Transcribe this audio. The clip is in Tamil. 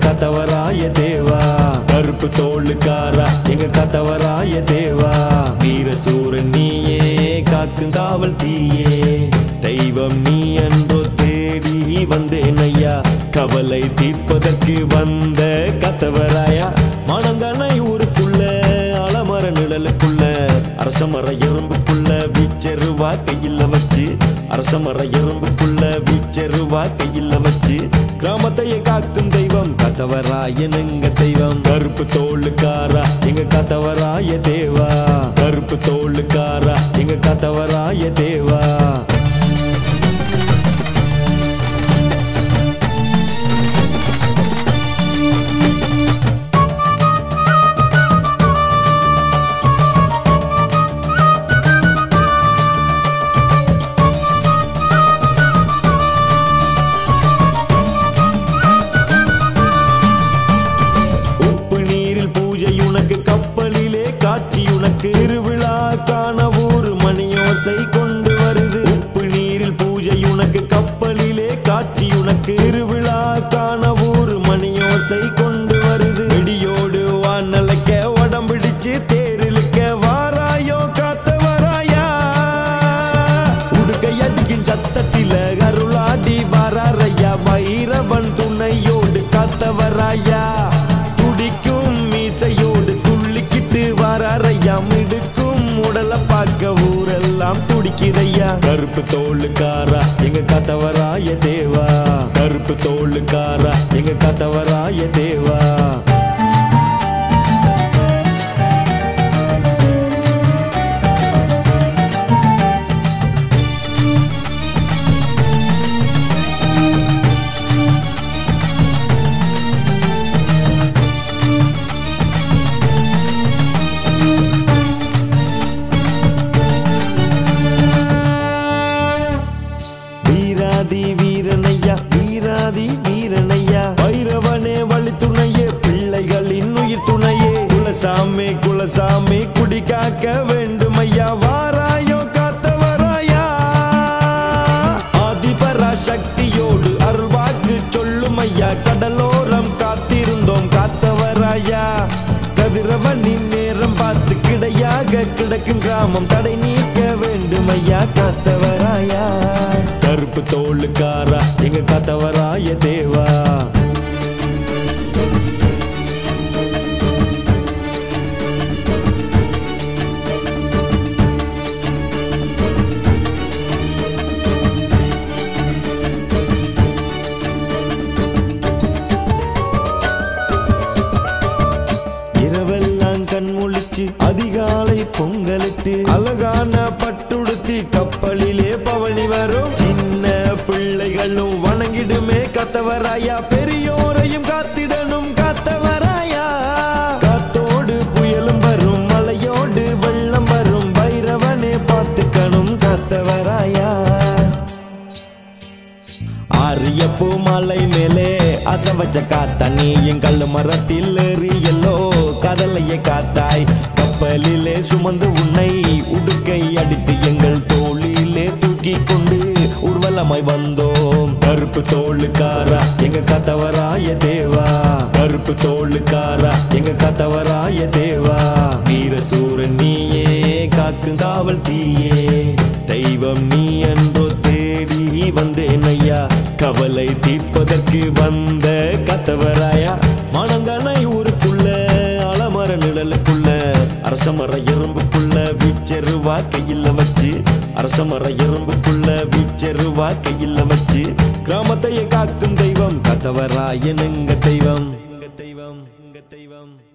கத்தவராய தேவா கருப்பு தோளுக்காரா எங்க கத்தவராய தேவா வீரசூரன் நீயே காக்கும் காவல் தீயே தெய்வம் நீ என்றோ தேடி வந்தேன் ஐயா கவலை தீர்ப்பதற்கு வந்த கத்தவராயா மணங்கனை ஊருக்குள்ள அலமர நிழலுக்குள்ள அரசமர எறும்புக்குள்ள வீச்செருவா கையில வச்சு அரசமர எறும்புக்குள்ள வீச்செருவா கையில வச்சு கிராமத்தையே காக்கும் தெய்வம் கத்தவராய எங்க தெய்வம் கருப்பு தோளுக்காரா எங்க கத்தவராய தேவா கருப்பு தோளுக்காரா எங்க கத்தவராய தேவா உப்பு நீரில் பூஜை உனக்கு கப்பலிலே காட்சி உனக்கு திருவிழா காண ஊர் மணியோசை கொண்டு வருது உப்பு நீரில் பூஜை உனக்கு கப்பலிலே காட்சி உனக்கு திருவிழா காண ஊர் மணியோசை கொண்டு வருது வெடியோடு வானலைக்க உடம்பிடிச்சு தேரிலுக்க வாராயோ காத்த வராயா உடுக்கை அடிக்கும் சத்தத்தில கருளாடி வராரையா வைரவன் துணையோடு காத்தவராயா துடிக்கும் மீசையோடு துள்ளிக்கிட்டு வராரையா மிடுக்கும் உடலை பார்க்க ஊரெல்லாம் துடிக்குதையா கருப்பு தோளுக்காரா எங்க கத்தவராய தேவா கருப்பு தோளுக்காரா எங்க கத்தவராய தேவா வீராதி வீரனையா வீராதி வீரனையா வைரவனே வழி துணையே பிள்ளைகளின் உயிர் துணையே குலசாமி குலசாமி குடி காக்க வேண்டுமையா வாராயோ காத்தவராயா ஆதிபரா சக்தியோடு அருள்வாக்கு சொல்லும் ஐயா கடலோரம் காத்திருந்தோம் காத்தவராயா கதிரவனின் நேரம் பார்த்து கிடையாக கிடக்கும் கிராமம் தடை நீக்க வேண்டும் ஐயா காத்தவராயா கருப்பு தோளுக்காரா எங்க காத்தவராய தேவா இரவெல்லாம் கண் முழிச்சு அதிகாலை பொங்கலிட்டு அழகான பட்டுடுத்தி கப்பலிலே பவனி வரும் சின்ன பிள்ளைகளும் வணங்கிடுமே கத்தவராயா பெரியோரையும் காத்திடணும் காத்தவராயா காத்தோடு புயலும் வரும் மலையோடு வெள்ளம் வரும் பைரவனே பார்த்துக்கணும் காத்தவராயா ஆரியப்பூ மலை மேலே அசவச்ச காத்தா நீ எங்கள் மரத்தில் எரியல்லோ கடலையே காத்தாய் கப்பலிலே சுமந்து உன்னை உடுக்கை அடித்து எங்கள் தோளிலே தூக்கி கொண்டு ஊர்வலமாய் வந்தோம் கருப்பு தோளுக்காரா எங்க கத்தவராய தேவா கருப்பு தோளுக்காரா எங்க கத்தவராய தேவா வீரசூரன் நீயே காக்கும் காவல் தீயே தெய்வம் நீ என்றோ தேடி வந்தேன் ஐயா கவலை தீர்ப்பதற்கு வந்த கத்தவராயா மணங்கனை ஊருக்குள்ள அலமர நிழலுக்குள்ள அரசமர எறும்புக்குள்ள வீச்செருவா கையில வச்சு அரசமர எறும்புக்குள்ள வீச்செருவா கையில வச்சு கிராமத்தையே காக்கும் தெய்வம் கத்தவராயன் எங்க தெய்வம் எங்க தெய்வம் எங்க தெய்வம்